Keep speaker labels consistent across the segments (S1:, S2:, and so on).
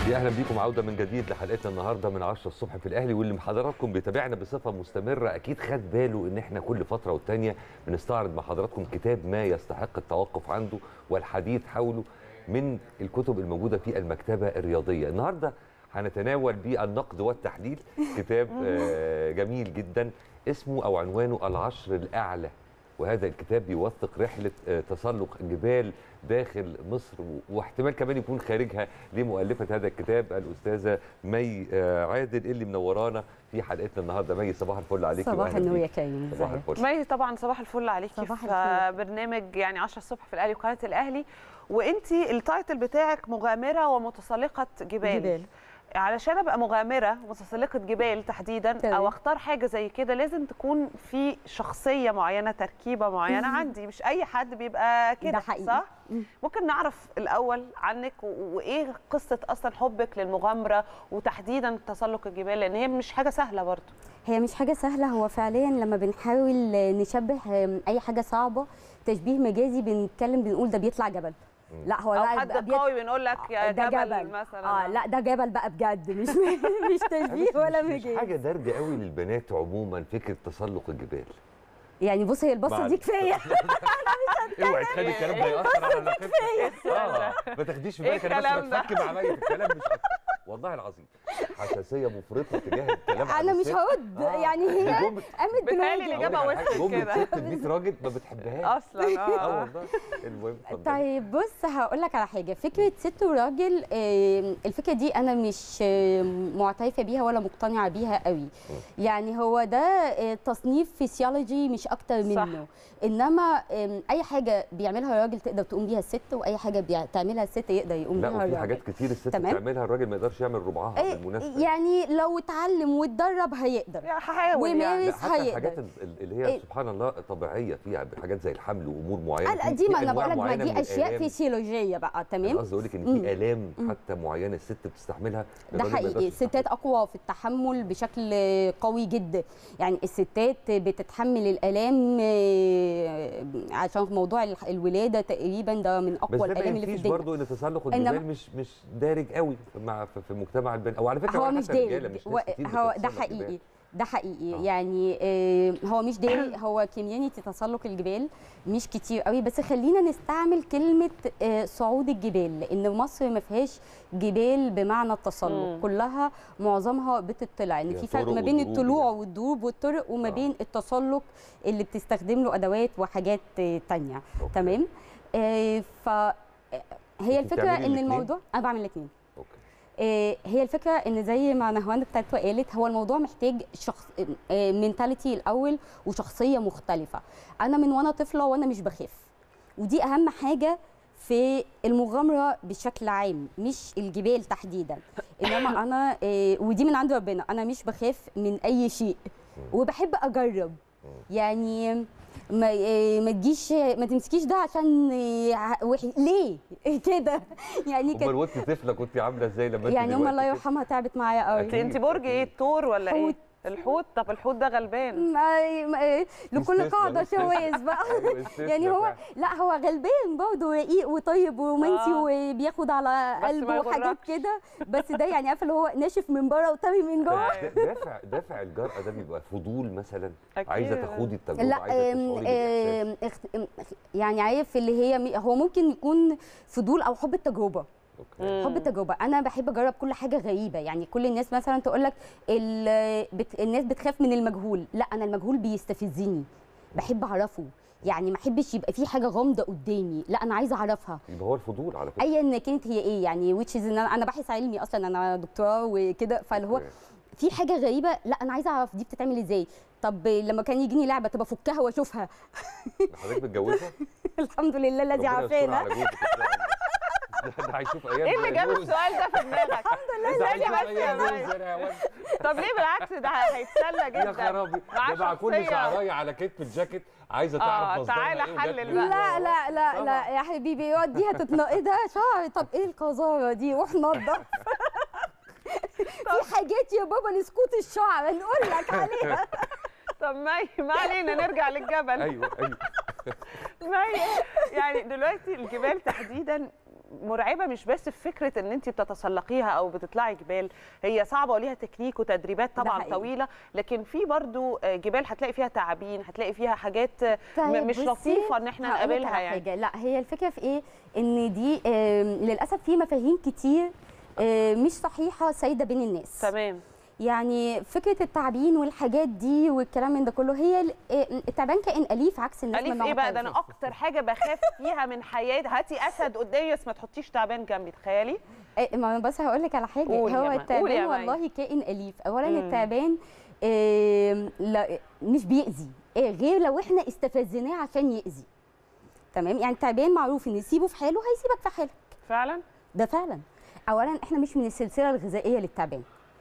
S1: يا اهلا بيكم عوده من جديد لحلقتنا النهارده من 10 الصبح في الاهلي واللي حضراتكم بيتابعنا بصفه مستمره اكيد خد باله ان احنا كل فتره والتانيه بنستعرض مع حضراتكم كتاب ما يستحق التوقف عنده والحديث حوله من الكتب الموجوده في المكتبه الرياضيه النهارده هنتناول بالنقد والتحليل كتاب آه، جميل جدا اسمه او عنوانه العشر الاعلى وهذا الكتاب بيوثق رحلة آه، تسلق الجبال داخل مصر و- واحتمال كمان يكون خارجها لمؤلفة هذا الكتاب الأستاذة مي آه، عادل اللي منورانا في حلقتنا النهاردة مي صباح الفل عليكي
S2: صباح
S1: وأهلا
S2: النور يا
S1: بيكي.
S2: كريم
S1: صباح
S2: ازيك
S1: الفل
S3: مي طبعا صباح الفل عليكي
S2: صباح
S3: في
S2: الفل.
S3: برنامج يعني 10 الصبح في الاهلي وقناه الاهلي وانت التايتل بتاعك مغامره ومتسلقه جبال,
S2: جبال.
S3: علشان ابقى مغامره متسلقه جبال تحديدا
S2: تمام.
S3: او اختار حاجه زي كده لازم تكون في شخصيه معينه تركيبه معينه عندي مش اي حد بيبقى كده
S2: ده حقيقي.
S3: صح
S2: مم.
S3: ممكن نعرف الاول عنك و- وايه قصه اصلا حبك للمغامره وتحديدا تسلق الجبال لان هي مش حاجه سهله برضه
S2: هي مش حاجة سهلة هو فعليا لما بنحاول نشبه أي حاجة صعبة تشبيه مجازي بنتكلم بنقول ده بيطلع جبل لا هو
S3: او
S2: لا
S3: حد
S2: بقى بيط-
S3: قوي بنقول لك يا
S2: ده
S3: جبل,
S2: جبل
S3: مثلا
S2: اه لا ده جبل بقى بجد مش مش تشبيه
S1: بس
S2: ولا
S1: مش, مش
S2: مجاز
S1: حاجة دارجة قوي للبنات عموما فكرة تسلق الجبال
S2: يعني بص هي البصة دي
S1: معلش.
S2: كفاية
S1: اوعي تخلي الكلام ده يأثر على علاقتك اه ما تخديش في
S3: إيه
S1: بالك انا بس
S3: الكلام ده؟
S1: بتفك مع مي في الكلام مش أكتر. والله العظيم حساسية مفرطة تجاه الكلام عن
S2: أنا مش
S1: الست.
S2: هرد
S1: آه.
S2: يعني هي
S1: جملة-
S2: قامت
S3: بيتهيألي
S2: بالواجب.
S3: الإجابة
S1: أقول لك على حاجة،
S3: وصلت
S1: جملة
S3: كده.
S1: ست 100 راجل ما بتحبهاش
S3: اصلا
S1: اه
S3: اه
S1: والله المهم اتفضلي.
S2: طيب بص هقول لك على حاجه فكره ست وراجل آه، الفكره دي انا مش آه، معترفه بيها ولا مقتنعه بيها قوي يعني هو ده آه، تصنيف فيسيولوجي مش اكتر
S3: صح.
S2: منه انما آم، اي حاجه بيعملها الراجل تقدر تقوم بيها الست واي حاجه بتعملها الست يقدر يقوم
S1: لا
S2: بيها
S1: وفي
S2: الراجل
S1: حاجات كتير الست
S2: تمام.
S1: بتعملها الراجل ما يقدرش يعمل ربعها
S2: إيه،
S1: بالمناسبه
S2: يعني لو اتعلم واتدرب هيقدر
S3: يا هحاول يعني
S1: لا
S2: ومارس
S1: حتى الحاجات
S2: هيقدر
S1: ال- اللي هي
S2: إيه.
S1: سبحان الله طبيعيه فيها حاجات زي الحمل وامور معينه
S2: لا
S1: في-
S2: دي
S1: في
S2: ما انا
S1: أنواع
S2: بقول لك ما
S1: معينة
S2: دي
S1: من
S2: اشياء
S1: الآلام.
S2: فيسيولوجيه بقى
S1: انا
S2: تمام
S1: قصدي اقول لك ان
S2: مم.
S1: في الام حتى معينه الست بتستحملها
S2: ده
S1: الراجل ما
S2: حقيقي
S1: يقدرش
S2: الستات
S1: يستحملها.
S2: اقوى في التحمل بشكل قوي جدا يعني الستات بتتحمل الالام آه، عشان في موضوع الح- الولاده تقريبا ده من
S1: بس
S2: اقوى
S1: ده ما
S2: الالام اللي في
S1: ينفيش
S2: الدنيا
S1: برضه ان تسلق
S2: إنما-
S1: الجبال مش مش دارج قوي مع في في مجتمع البنات او على فكره
S2: هو
S1: ولا
S2: مش
S1: حتى الرجالة،
S2: دارج
S1: مش
S2: هو
S1: ناس كتير
S2: هو ده
S1: بتتسلق
S2: حقيقي
S1: الجبال.
S2: ده حقيقي
S1: آه.
S2: يعني آه، هو مش داري هو كوميونتي تسلق الجبال مش كتير قوي بس خلينا نستعمل كلمه آه، صعود الجبال لان مصر ما فيهاش جبال بمعنى التسلق
S3: مم.
S2: كلها معظمها بتطلع ان
S1: هي
S2: في فرق
S1: طرق
S2: ما بين
S1: ودروب
S2: الطلوع
S1: يعني.
S2: والدروب والطرق وما
S1: آه.
S2: بين التسلق اللي بتستخدم له ادوات وحاجات آه، تانية
S1: أوكي.
S2: تمام آه، ف آه، هي
S1: أنتِ
S2: الفكره
S1: بتعملي
S2: ان
S1: الاتنين؟
S2: الموضوع انا بعمل الاثنين
S1: اوكي
S2: آه، هي الفكره ان زي ما نهواند بتاعته قالت هو الموضوع محتاج شخص منتاليتي الاول وشخصيه مختلفه انا من وانا طفله وانا مش بخاف ودي اهم حاجه في المغامره بشكل عام مش الجبال تحديدا انما انا آه، ودي من عند ربنا انا مش بخاف من اي شيء وبحب اجرب يعني ما آه، ما تجيش ما تمسكيش ده عشان آه، وحش ليه كده يعني
S1: امال
S2: كان
S1: وانت طفله كنت عامله ازاي لما انت
S2: يعني ام
S1: دلوقتي
S2: الله
S1: كده؟
S2: يرحمها تعبت معايا
S3: انت
S2: قوي
S1: أكيد.
S3: انت برج ايه الثور ولا ايه
S2: حوت.
S3: الحوت طب الحوت ده غلبان
S2: ما ما لكل
S1: استثنى،
S2: قاعده
S1: استثنى.
S2: شواذ بقى
S1: أيوة، استثنى
S2: يعني هو
S1: فعلا.
S2: لا هو غلبان برضه رقيق وطيب ورومانسي
S3: آه.
S2: وبياخد على
S3: بس
S2: قلبه
S3: ما
S2: وحاجات
S3: يغركش.
S2: كده بس ده يعني عارفه اللي هو ناشف من بره وطري من جوه
S1: طب د- دافع دافع الجرأة ده بيبقى فضول مثلا
S3: أكيد.
S1: عايزه تخوضي التجربه
S2: لا
S1: عايزه
S2: آم،
S1: تشعري بالإحساس.
S2: آم، اخت- آم، يعني عارف اللي هي مي- هو ممكن يكون فضول او حب التجربه
S1: اوكي
S2: حب التجربه انا بحب اجرب كل حاجه غريبه يعني كل الناس مثلا تقول لك بت... الناس بتخاف من المجهول لا انا المجهول بيستفزني بحب اعرفه يعني ما احبش يبقى في حاجه غامضه قدامي لا انا عايزه اعرفها
S1: يبقى هو الفضول على فكره
S2: ايا كانت هي ايه يعني which is ان انا أنا باحث علمي اصلا انا دكتوراه وكده فاللي هو
S1: أوكي.
S2: في حاجه غريبه لا انا عايزه اعرف دي بتتعمل ازاي طب لما كان يجيني لعبه تبقى افكها واشوفها
S1: حضرتك متجوزه
S2: الحمد لله الذي
S1: ربنا يستر
S2: عافانا
S1: على جوزك ده ده هيشوف ايام
S3: ايه اللي جاب
S1: جوز.
S3: السؤال ده في دماغك الحمد لله
S1: ده
S3: الذي
S1: هيشوف
S3: بس يا
S1: ايام
S3: مي.
S1: جوز يا هوان.
S3: طب ليه بالعكس ده هيتسلى جدا
S1: يا خرابي
S3: معاه
S1: ده مع كل
S3: شخصية.
S1: شعرايه على كتف الجاكيت عايزه
S3: آه،
S1: تعرف مصدرها
S3: تعالى
S1: إيه وجات
S3: حلل
S1: منين.
S3: بقى.
S2: لا لا لا لا يا حبيبي يقعد دي هتتنقي ايه ده شعر طب ايه القذاره دي روح نضف في حاجات يا بابا لسكوت الشعر نقول لك عليها
S3: طب مي ما علينا نرجع للجبل
S1: ايوه ايوه
S3: مي يعني دلوقتي الجبال تحديدا مرعبه مش بس في فكره ان انت بتتسلقيها او بتطلعي جبال هي صعبه وليها تكنيك وتدريبات
S2: ده
S3: طبعا
S2: حقيقي.
S3: طويله لكن في برضو آه، جبال هتلاقي فيها تعابين هتلاقي فيها حاجات آه، م-
S2: طيب
S3: مش
S2: بصي،
S3: لطيفه ان احنا
S2: هقولك
S3: نقابلها
S2: على
S3: يعني
S2: حاجة. لا هي الفكره في ايه ان دي آم، للاسف في مفاهيم كتير آه، مش صحيحه سايده بين الناس
S3: تمام
S2: يعني فكره التعابين والحاجات دي والكلام من ده كله هي ال- آه، التعبان كائن اليف عكس الناس
S3: اليف
S2: ما
S3: ايه بقى ده انا
S2: معترفة.
S3: اكتر حاجه بخاف فيها من حياتي هاتي اسد قدامي بس ما تحطيش تعبان جنبي تخيلي
S2: آه، ما انا بس هقول لك على حاجه
S3: قولي يا
S2: هو
S3: مي. قولي
S2: التعبان
S3: يا مي.
S2: والله كائن اليف اولا
S3: مم.
S2: التعبان آم، لا مش بيأذي آه، غير لو احنا استفزناه عشان يأذي تمام يعني التعبان معروف ان سيبه في حاله هيسيبك في حالك
S3: فعلا
S2: ده فعلا اولا احنا مش من السلسله الغذائيه للتعبان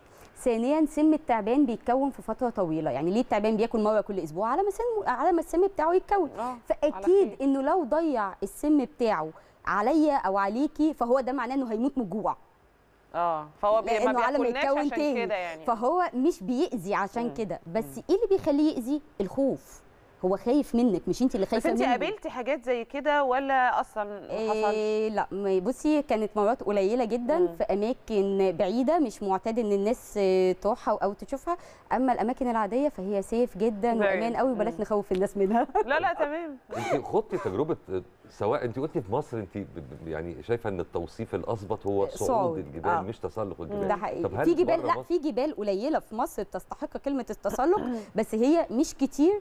S2: ثانيا سم التعبان بيتكون في فتره طويله يعني ليه التعبان بياكل مره كل اسبوع على ما سن على ما السم بتاعه يتكون
S3: اه على
S2: فاكيد
S3: خير.
S2: انه لو ضيع السم بتاعه عليا او عليكي فهو ده معناه انه هيموت من الجوع
S3: اه فهو بي ما
S2: لانه على ما
S3: بياكلناش
S2: يتكون
S3: عشان
S2: تاني
S3: كده يعني
S2: فهو مش بيأذي عشان
S3: مم.
S2: كده بس ايه اللي بيخليه يأذي الخوف هو خايف منك مش انت اللي
S3: بس
S2: خايفه
S3: انت
S2: منه
S3: قابلتي حاجات زي كده ولا اصلا ما حصلش
S2: إيه لا ما- بصي كانت مرات قليله جدا
S3: مم.
S2: في اماكن بعيده مش معتاد ان الناس آه، تروحها او تشوفها اما الاماكن العاديه فهي سيف جدا
S3: Very.
S2: وامان قوي وبلاش
S3: مم.
S2: نخوف الناس منها
S3: لا لا تمام
S1: انت خضتي تجربه سواء انت قلتي في مصر انت ب- ب- يعني شايفه ان التوصيف الاظبط هو صعود
S2: صعود،
S1: الجبال
S2: آه.
S1: مش تسلق الجبال
S2: ده حقيقي
S1: طب هل
S2: في جبال
S1: بره
S2: لا
S1: مصر-
S2: في جبال قليله في مصر تستحق كلمه التسلق بس هي مش كتير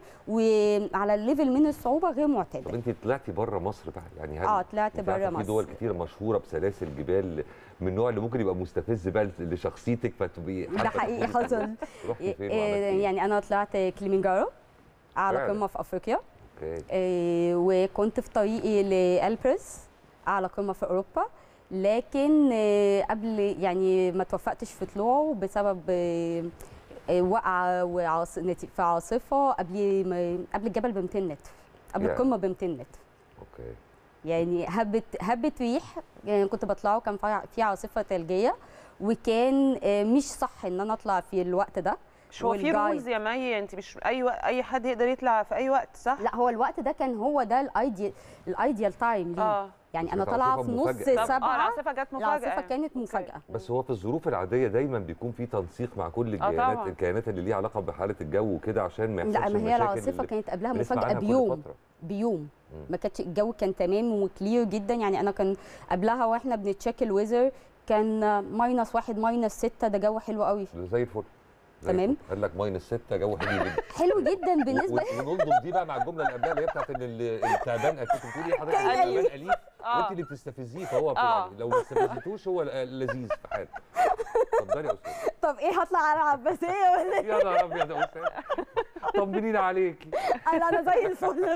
S2: وعلى الليفل من الصعوبه غير
S1: طب
S2: معتاده
S1: انت طلعتي بره مصر بقى يعني هل
S2: اه طلعت
S1: انت عارفة
S2: بره
S1: في دول
S2: مصر
S1: كتير مشهوره بسلاسل جبال من النوع اللي ممكن يبقى مستفز بقى لشخصيتك فتبقي
S2: ده
S1: حابة
S2: حقيقي
S1: تدخلي
S2: حصل
S1: فيه. رحتي فين
S2: إيه،
S1: وعملتي ايه؟
S2: يعني انا طلعت كليمنجارو على
S1: فعلا.
S2: قمه في افريقيا
S1: اوكي
S2: آه، وكنت في طريقي لألبرس على قمة في أوروبا لكن آه، قبل يعني ما توفقتش في طلوعه بسبب آه، آه، وقعة وعاص... نتي- في عاصفة قبل ما قبل الجبل ب 200 متر قبل
S1: يا.
S2: القمة ب 200 متر
S1: اوكي
S2: يعني هبت هبت ريح يعني كنت بطلعه كان في- في عاصفة ثلجية وكان آه، مش صح ان انا اطلع في الوقت ده
S3: مش هو في
S2: والجايد.
S3: رولز يا مي انت مش اي وق- اي حد يقدر يطلع في اي وقت صح
S2: لا هو الوقت ده كان هو ده الايديال الايديال تايم ليه
S3: اه
S2: يعني
S1: بس
S2: انا
S1: كانت
S2: طالعه
S1: عاصفة
S2: في نص
S1: مفاجأة.
S3: طب اه
S2: سبعه
S3: العاصفه جت مفاجاه
S2: العاصفه
S3: يعني.
S2: كانت
S3: أوكي.
S2: مفاجاه
S1: بس هو في الظروف العاديه دايما بيكون في تنسيق مع كل الكيانات
S3: طبعاً.
S1: الكيانات اللي ليها علاقه بحاله الجو وكده عشان ما يحصلش
S2: لا ما هي
S1: المشاكل
S2: العاصفه
S1: اللي
S2: كانت قبلها
S1: بنسمع
S2: مفاجاه
S1: عنها كل
S2: بيوم
S1: فترة.
S2: بيوم
S1: مم.
S2: ما كانتش الجو كان تمام وكلير جدا يعني انا كان قبلها واحنا بنتشيك الويزر كان ماينس واحد ماينس ستة ده جو حلو قوي
S1: زي الفل زي
S2: تمام.
S1: الفل. قال لك ماينس 6 جو حلو جدا
S2: حلو جدا بالنسبه
S1: و- ونلضم دي بقى مع الجمله اللي قبلها اللي هي بتاعت ان ال- التعبان اكيد بتقولي حضرتك التعبان اليف
S3: آه.
S1: وانت اللي بتستفزيه فهو
S3: آه.
S1: يعني لو ما استفزتوش هو ل- لذيذ في حاله اتفضلي يا استاذ
S2: طب ايه هطلع على العباسيه ولا إيه؟
S1: يا نهار ابيض يا استاذ طمنينا عليكي
S2: انا انا زي الفل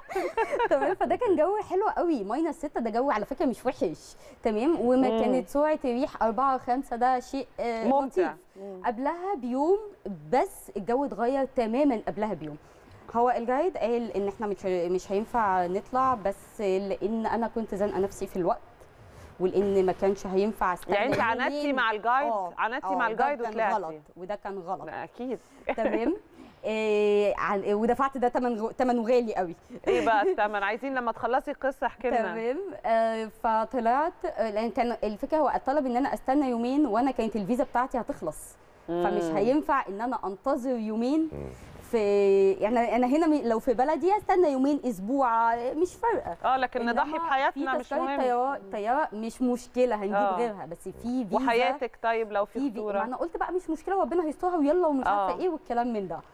S2: تمام فده كان جو حلو قوي ماينس 6 ده جو على فكره مش وحش تمام وما
S3: مم.
S2: كانت سرعه الريح 4 5 ده شيء آه،
S3: ممتع
S2: لطيف
S3: مم.
S2: قبلها بيوم بس الجو اتغير تماما قبلها بيوم هو الجايد قال ان احنا مش مش هينفع نطلع بس لان انا كنت زنقه نفسي في الوقت ولان ما كانش هينفع استنى
S3: يعني انت
S2: يومين.
S3: عندتي مع الجايد
S2: آه،
S3: عندتي
S2: آه،
S3: مع
S2: ده
S3: الجايد
S2: كان
S3: وطلعتي
S2: غلط وده كان غلط
S3: لا اكيد
S2: تمام إيه عن- ودفعت ده تمن ثمنه غالي قوي
S3: ايه بقى الثمن عايزين لما تخلصي القصه احكي لنا
S2: تمام آه فطلعت آه، لان كان الفكره هو طلب ان انا استنى يومين وانا كانت الفيزا بتاعتي هتخلص فمش
S3: مم.
S2: هينفع ان انا انتظر يومين
S1: مم.
S2: في يعني انا هنا م- لو في بلدي استنى يومين اسبوع آه، مش فارقه
S3: اه لكن نضحي
S2: إنما
S3: بحياتنا
S2: في
S3: مش
S2: تذكره
S3: مهم
S2: طياره طياره مش مشكله هنجيب
S3: آه.
S2: غيرها بس في فيزا
S3: وحياتك طيب لو في
S2: في في ما
S3: خطوره
S2: انا قلت بقى مش مشكله ربنا هيسترها ويلا ومش عارفه
S3: آه.
S2: ايه والكلام من ده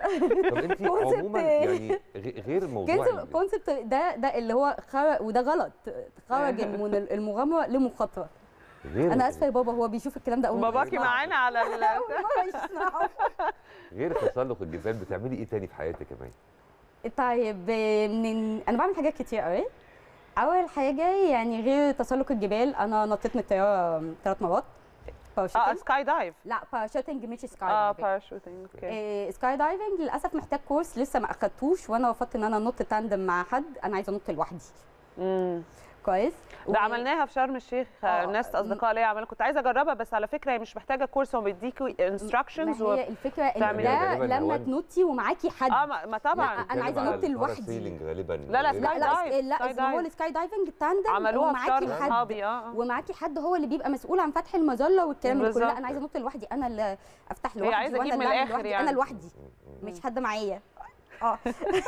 S1: طب انت
S2: كونسبت
S1: عموما
S2: إيه؟
S1: يعني غ- غير موضوع
S2: كونسبت
S1: ال-
S2: كونسبت ده ده اللي هو خرج وده غلط خرج من المغامره لمخاطره
S1: غير
S2: انا اسفه يا بابا هو بيشوف الكلام ده اول مرة
S3: باباكي
S2: يسمعه.
S3: معانا على ال...
S2: أول مرة يسمعه.
S1: غير تسلق الجبال بتعملي ايه تاني في حياتك يا مي؟
S2: طيب من انا بعمل حاجات كتير قوي اول حاجه يعني غير تسلق الجبال انا نطيت من الطياره ثلاث مرات
S3: اه
S2: باراشوتنج
S3: سكاي دايف
S2: لا باراشوتنج مش سكاي
S3: اه
S2: دايفنج
S3: باراشوتنج اوكي
S2: إيه، سكاي دايفنج للاسف محتاج كورس لسه ما اخدتوش وانا رفضت ان انا انط تاندم مع حد انا عايزه انط لوحدي
S3: امم
S2: كويس
S3: ده عملناها في شرم الشيخ
S2: آه.
S3: ناس اصدقاء ليا عملوا كنت عايزه اجربها بس على فكره هي مش محتاجه كورس هو بيديكوا انستراكشنز
S2: ما هي الفكره ان
S3: تعملي
S2: ده
S1: غالباً
S2: لما
S1: نواد.
S2: تنطي ومعاكي حد
S3: اه ما ما طبعا
S2: لا، أنا عايزة أنط لوحدي.
S1: غالبا
S3: لا، لا،
S2: لا
S3: سكاي
S2: لا
S3: دايف،
S2: لا
S3: سكاي
S2: اسمه هو
S3: دايف.
S2: السكاي دايفنج تاندم
S3: عملوها في
S2: ومعاكي
S3: شرم
S2: حد
S3: اصحابي اه آه.
S2: ومعاكي حد هو اللي بيبقى مسؤول عن فتح المظله والكلام ده كله
S3: بالظبط.
S2: لا انا عايزه انط لوحدي انا اللي افتح
S3: هي
S2: لوحدي
S3: عايزة
S2: وأنا
S3: تجيب من
S2: اللي أعمل
S3: الآخر
S2: لوحدي.
S3: يعني.
S2: انا لوحدي مش حد معايا اه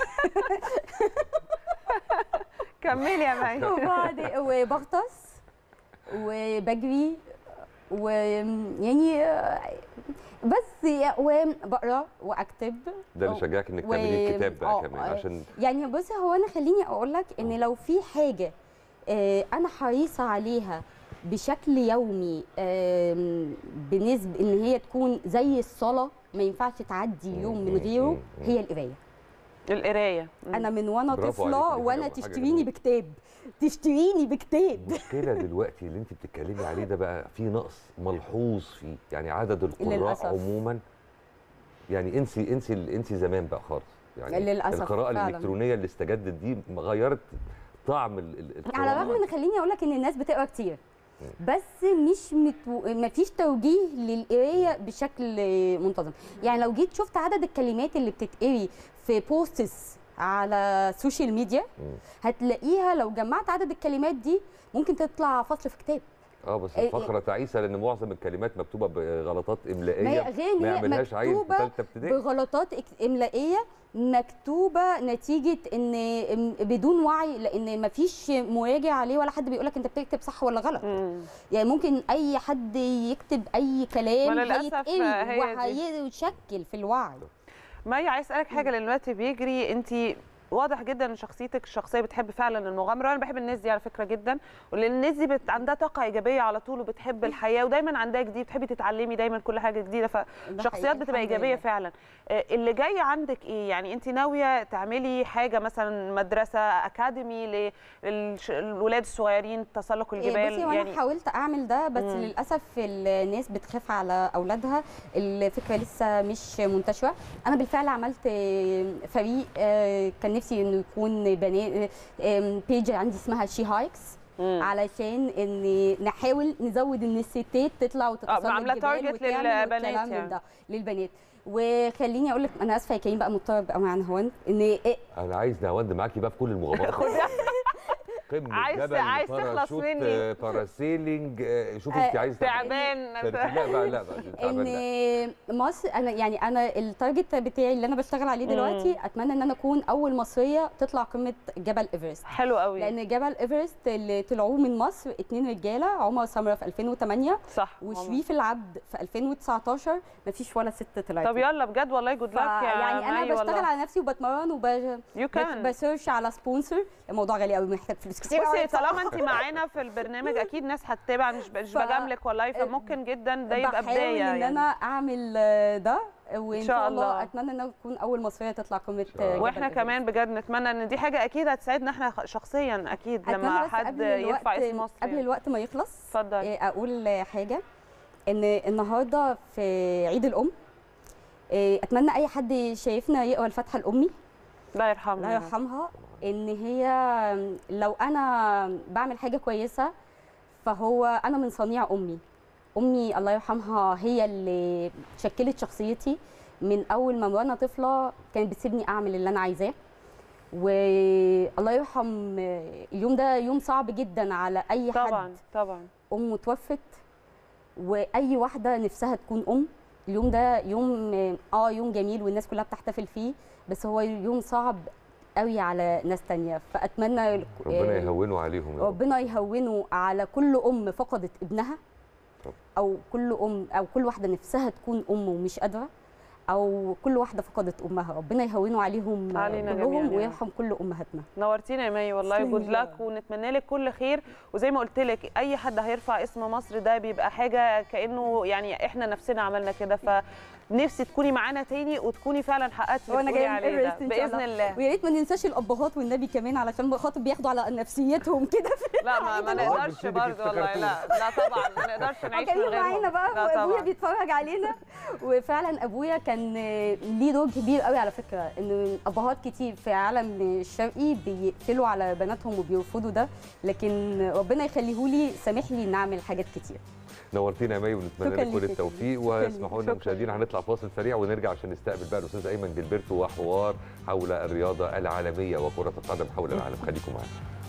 S3: كملي يا مي
S2: وبعد وبغطس وبجري ويعني بس وبقرا واكتب
S1: ده اللي شجعك انك
S2: و-
S1: تعملي الكتاب بقى
S2: آه،
S1: كمان
S2: آه.
S1: عشان
S2: يعني بص هو انا خليني اقول لك ان لو في حاجه آه، انا حريصه عليها بشكل يومي آم، بالنسبه ان هي تكون زي الصلاه ما ينفعش تعدي يوم من
S1: مم،
S2: غيره
S1: مم، مم.
S2: هي القرايه
S3: القرايه مم.
S2: انا من وانا
S1: برافو
S2: طفله
S1: عليكي، دي
S2: وانا
S1: حاجة- حاجة
S2: تشتريني
S1: جميلة.
S2: بكتاب تشتريني بكتاب
S1: المشكله دلوقتي اللي انت بتتكلمي عليه ده بقى في نقص ملحوظ فيه يعني عدد القراء
S2: للأسف.
S1: عموما يعني انسي انسي انسي زمان بقى خالص يعني
S2: للأسف،
S1: القراءه
S2: فعلاً.
S1: الالكترونيه اللي استجدت دي غيرت طعم ال- ال- القراءه
S2: على الرغم ان خليني اقول لك ان الناس بتقرا كتير بس مش متو... مفيش توجيه للقرايه بشكل منتظم يعني لو جيت شفت عدد الكلمات اللي بتتقري في بوستس على السوشيال ميديا
S1: مم.
S2: هتلاقيها لو جمعت عدد الكلمات دي ممكن تطلع فصل في كتاب
S1: اه بس
S2: إيه-
S1: الفقره تعيسه لان معظم الكلمات مكتوبه بغلطات
S2: ما هي
S1: املائيه
S2: غير إن
S1: ما
S2: هي
S1: يعملهاش عيل في
S2: مكتوبة
S1: ثالثه ابتدائي
S2: بغلطات إك- املائيه مكتوبه نتيجه ان إن بدون وعي لان مفيش مراجع عليه ولا حد بيقول لك انت بتكتب صح ولا غلط
S3: مم.
S2: يعني ممكن اي حد يكتب اي كلام
S3: وللأسف
S2: هيتقري
S3: هي دي.
S2: وهيشكل في الوعي
S3: مي عايز اسالك حاجه لان دلوقتي بيجري انت واضح جدا ان شخصيتك الشخصيه بتحب فعلا المغامره وانا بحب الناس دي على فكره جدا ولان الناس دي بت... عندها طاقه ايجابيه على طول وبتحب الحياه ودايما عندها جديد بتحبي تتعلمي دايما كل حاجه جديده فشخصيات
S2: حقيقي،
S3: بتبقى
S2: الحمد
S3: ايجابيه
S2: لله.
S3: فعلا آه، اللي جاي عندك ايه يعني انت ناويه تعملي حاجه مثلا مدرسه اكاديمي للولاد الصغيرين تسلق
S2: إيه،
S3: الجبال
S2: بصي وانا
S3: يعني
S2: حاولت اعمل ده بس
S3: مم.
S2: للاسف الناس بتخاف على اولادها الفكره لسه مش منتشره انا بالفعل عملت آه، فريق آه، كان نفسي انه يكون بنات بيج عندي اسمها شي هايكس
S3: مم.
S2: علشان ان نحاول نزود ان الستات تطلع وتتسلق
S3: عاملة
S2: الجبال
S3: target
S2: وتعمل
S3: للبنات
S2: والكلام من
S3: يعني.
S2: ده للبنات وخليني اقول لك انا اسفه يا كريم بقى مضطره ابقى مع نهوان ان إيه
S1: انا عايز نهاوند معاكي بقى في كل المغامرات قمه
S3: عايز-
S1: جبل
S3: عايز تخلص
S1: باراشوت،
S3: مني.
S1: آه، باراسيلينج آه، شوفي انت
S2: آه،
S1: عايز
S3: تعبان
S1: لا بقى لا بقى تعبان
S2: ان
S1: لا.
S2: مصر انا يعني انا التارجت بتاعي اللي انا بشتغل عليه
S3: مم.
S2: دلوقتي اتمنى ان انا اكون اول مصريه تطلع قمه جبل ايفرست
S3: حلو قوي
S2: لان جبل ايفرست اللي طلعوه من مصر اتنين رجاله عمر سمره في 2008
S3: صح
S2: وشريف العبد في 2019 مفيش ولا ست طلعت
S3: طب يلا بجد والله جود لك يا
S2: يعني انا
S3: مي
S2: بشتغل
S3: والله.
S2: على نفسي وبتمرن
S3: يو كان
S2: وبسيرش على سبونسر الموضوع غالي قوي محتاج فلوس كتير
S3: بصي
S2: قوي بصراحة.
S3: طالما انت معانا في البرنامج اكيد ناس هتتابع مش مش
S2: ف-
S3: بجاملك والله فممكن جدا ده يبقى
S2: بحاول
S3: بدايه
S2: ان
S3: يعني
S2: انا اعمل آه، ده وان
S3: إن
S2: شاء
S3: شاء
S2: الله
S3: الله.
S2: اتمنى ان أنا اكون اول مصريه تطلع قمه
S1: شاء الله.
S2: جبل
S3: واحنا
S2: إيفرست.
S3: كمان بجد نتمنى ان دي حاجه اكيد هتساعدنا احنا خ- شخصيا اكيد
S2: أتمنى
S3: لما
S2: بس
S3: حد
S2: قبل
S3: يرفع
S2: الوقت-
S3: اسم مصر
S2: قبل
S3: يعني.
S2: الوقت ما يخلص
S3: اتفضل
S2: إيه، اقول حاجه ان النهارده في عيد الام إيه، اتمنى اي حد شايفنا يقرا الفاتحه الامي
S3: الله يرحمها
S2: الله
S3: يا رب.
S2: يرحمها ان هي لو انا بعمل حاجه كويسه فهو انا من صنيع امي امي الله يرحمها هي اللي شكلت شخصيتي من اول ما وانا طفله كانت بتسيبني اعمل اللي انا عايزاه والله يرحم اليوم ده يوم صعب جدا على اي حد
S3: طبعا طبعا
S2: ام توفت واي واحده نفسها تكون ام اليوم ده يوم اه يوم جميل والناس كلها بتحتفل فيه بس هو يوم صعب قوي على ناس تانية فاتمنى
S1: ربنا
S2: آه،
S1: يهونوا عليهم يا رب.
S2: ربنا يهونه على كل ام فقدت ابنها
S1: طب.
S2: او كل ام او كل واحده نفسها تكون ام ومش قادره او كل واحده فقدت امها ربنا يهونه عليهم
S3: علينا جميعاً يا
S2: كلهم
S3: رب.
S2: ويرحم كل امهاتنا
S3: نورتينا يا مي والله
S2: تسلمي
S3: جود
S2: يا
S3: لك
S2: رب.
S3: ونتمنى لك كل خير وزي ما قلت لك اي حد هيرفع اسم مصر ده بيبقى حاجه كانه يعني احنا نفسنا عملنا كده فنفسي تكوني معانا تاني وتكوني فعلا حققتي اللي
S2: وانا
S3: بتقولي
S2: جايه من
S3: عليه ده
S2: ايفرست ان شاء
S3: باذن
S2: الله
S3: الله
S2: ويا ريت ما ننساش الابهات والنبي كمان علشان خاطر بياخدوا على نفسيتهم كده
S3: لا ما, ما
S2: عيد
S1: الأم.
S3: نقدرش
S1: بنسيبك
S3: برضه والله لا لا طبعا ما نقدرش نعيش من
S2: كريم
S3: غيرهم
S2: معانا بقى
S3: لا
S2: وابويا
S3: طبعا
S2: بيتفرج علينا وفعلا ابويا كان كان ليه دور كبير قوي على فكره ان ابهات كتير في العالم الشرقي بيقفلوا على بناتهم وبيرفضوا ده لكن ربنا يخليهولي سامح لي ان اعمل حاجات كتير
S1: نورتينا يا مي ونتمنى
S2: شكراً
S1: لك كل
S2: ليك يا
S1: التوفيق
S2: فندم. شكراً
S1: واسمحوا لنا
S2: ليك.
S1: مشاهدينا هنطلع فاصل سريع ونرجع عشان نستقبل بقى الاستاذ ايمن جilberto وحوار حول الرياضه العالميه وكره القدم حول العالم خليكم معانا